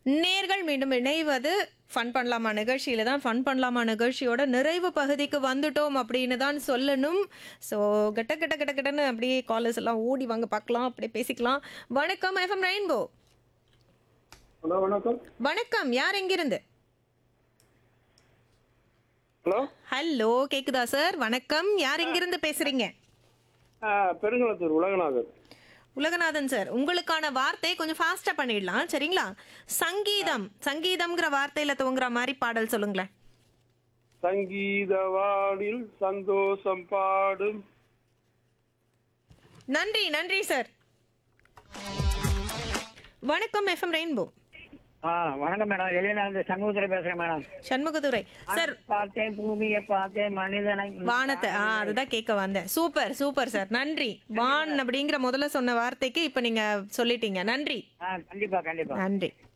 நேர்கள் மீண்டும் இணைவது ஃபன் பண்ணலாமா நிகழ்ச்சியில தான் ஃபன் பண்ணலாமா நிகழ்ச்சியோட நிறைவு பகுதிக்கு வந்துட்டோம் அப்படின்னு தான் சொல்லணும் ஸோ கட்ட கட்ட கட்ட கட்டன்னு அப்படியே காலர்ஸ் எல்லாம் ஓடி வாங்க பார்க்கலாம் அப்படியே பேசிக்கலாம் வணக்கம் எஃப்எம் ரெயின்போ ஹலோ வணக்கம் வணக்கம் யார் எங்கிருந்து ஹலோ ஹலோ கேக்குதா சார் வணக்கம் யார் எங்கிருந்து பேசுறீங்க ஆ, பெருங்குளத்தூர் உலகநாதர் உலகநாதன் சார் உங்களுக்கான வார்த்தை கொஞ்சம் ஃபாஸ்டா பண்ணிடலாம் சரிங்களா சங்கீதம் சங்கீதம்ங்கிற வார்த்தையில துவங்குற மாதிரி பாடல் சொல்லுங்களேன் சங்கீத வானில் சந்தோஷம் பாடும் நன்றி நன்றி சார் வணக்கம் எஃப்எம் ரெயின்போ ஆ வணக்கம் மேடம் வெளியில சண்முகத்துல பேசுறேன் மேடம் சண்முகதுரை சார் பார்த்தேன் பூமியை பார்த்தேன் மனிதனை வானத்தை ஆ அதுதான் கேட்க வந்தேன் சூப்பர் சூப்பர் சார் நன்றி வான் அப்படிங்கிற முதல்ல சொன்ன வார்த்தைக்கு இப்ப நீங்க சொல்லிட்டீங்க நன்றி ஆ கண்டிப்பா கண்டிப்பா நன்றி